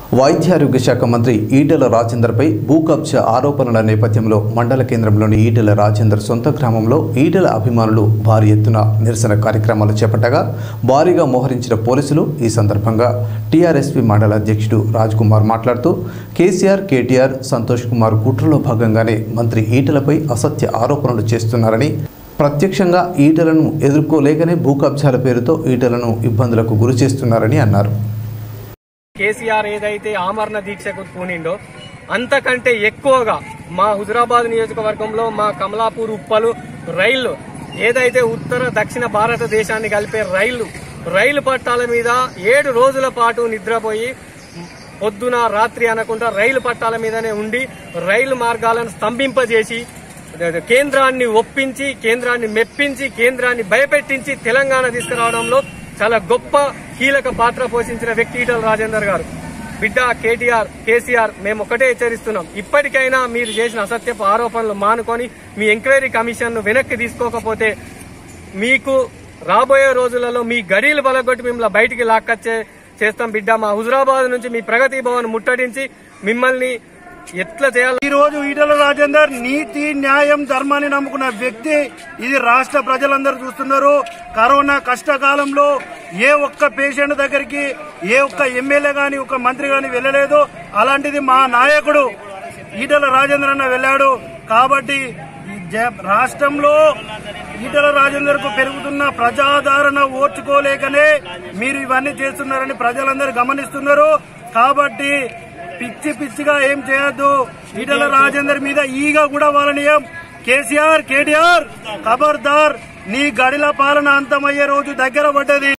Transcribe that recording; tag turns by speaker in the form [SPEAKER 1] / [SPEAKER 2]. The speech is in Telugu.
[SPEAKER 1] వైద్యారోగ్య శాఖ మంత్రి ఈటెల రాజేందర్పై భూ కబ్జా ఆరోపణల నేపథ్యంలో మండల కేంద్రంలోని ఈటెల రాజేందర్ సొంత గ్రామంలో ఈటెల అభిమానులు భారీ ఎత్తున నిరసన కార్యక్రమాలు చేపట్టగా భారీగా మోహరించిన పోలీసులు ఈ సందర్భంగా టీఆర్ఎస్పీ మండల అధ్యక్షుడు రాజ్ కుమార్ మాట్లాడుతూ కేసీఆర్ కేటీఆర్ సంతోష్ కుమార్ కుట్రలో భాగంగానే మంత్రి ఈటెలపై అసత్య ఆరోపణలు చేస్తున్నారని ప్రత్యక్షంగా ఈటలను ఎదుర్కోలేకనే భూ కబ్జాల పేరుతో ఈటలను ఇబ్బందులకు గురి చేస్తున్నారని అన్నారు
[SPEAKER 2] కేసీఆర్ ఏదైతే ఆమరణ దీక్షకు పూనిండో అంతకంటే ఎక్కువగా మా హుజురాబాద్ నియోజకవర్గంలో మా కమలాపూర్ ఉప్పలు రైళ్లు ఏదైతే ఉత్తర దక్షిణ భారతదేశాన్ని కలిపే రైళ్లు రైలు పట్టాల మీద ఏడు రోజుల పాటు నిద్రపోయి పొద్దున రాత్రి అనకుండా రైలు పట్టాల మీదనే ఉండి రైలు మార్గాలను స్తంభింపజేసి కేంద్రాన్ని ఒప్పించి కేంద్రాన్ని మెప్పించి కేంద్రాన్ని భయపెట్టించి తెలంగాణ తీసుకురావడంలో చాలా గొప్ప కీలక పాత్ర పోషించిన వ్యక్తి ఈటల రాజేందర్ గారు బిడ్డ కేటీఆర్ కేసీఆర్ మేము ఒకటే హెచ్చరిస్తున్నాం ఇప్పటికైనా మీరు చేసిన అసత్యపు ఆరోపణలు మానుకొని మీ ఎంక్వైరీ కమిషన్ ను వెనక్కి తీసుకోకపోతే మీకు రాబోయే రోజులలో మీ గడీలు బలగొట్టి మిమ్మల్ని బయటికి లాక్కచ్చే చేస్తాం బిడ్డ మా హుజురాబాద్ నుంచి మీ ప్రగతి భవన్ ముట్టడించి మిమ్మల్ని ఎట్లా చేయాలి
[SPEAKER 3] ఈ రోజు ఈటల రాజేందర్ నీతి న్యాయం ధర్మాన్ని నమ్ముకున్న వ్యక్తి ఇది రాష్ట్ర ప్రజలందరూ చూస్తున్నారు కరోనా కష్టకాలంలో ఏ ఒక్క పేషెంట్ దగ్గరికి ఏ ఒక్క ఎమ్మెల్యే గాని ఒక మంత్రి గాని వెళ్ళలేదు అలాంటిది మా నాయకుడు ఈటల రాజేందర్ అన్న వెళ్ళాడు కాబట్టి ఈ జ- రాష్ట్రంలో ఈటల రాజేందర్ కు పెరుగుతున్న ప్రజాదరణ ఓర్చుకోలేకనే మీరు ఇవన్నీ చేస్తున్నారని ప్రజలందరూ గమనిస్తున్నారు కాబట్టి పిచ్చి పిచ్చిగా ఏం చేయొద్దు ఈటల రాజేందర్ మీద ఈగ కూడా వాళ్ళనియం కేసీఆర్ కేటీఆర్ ఖబర్దార్ నీ గడిల పాలన అంతమయ్యే రోజు దగ్గర పడ్డది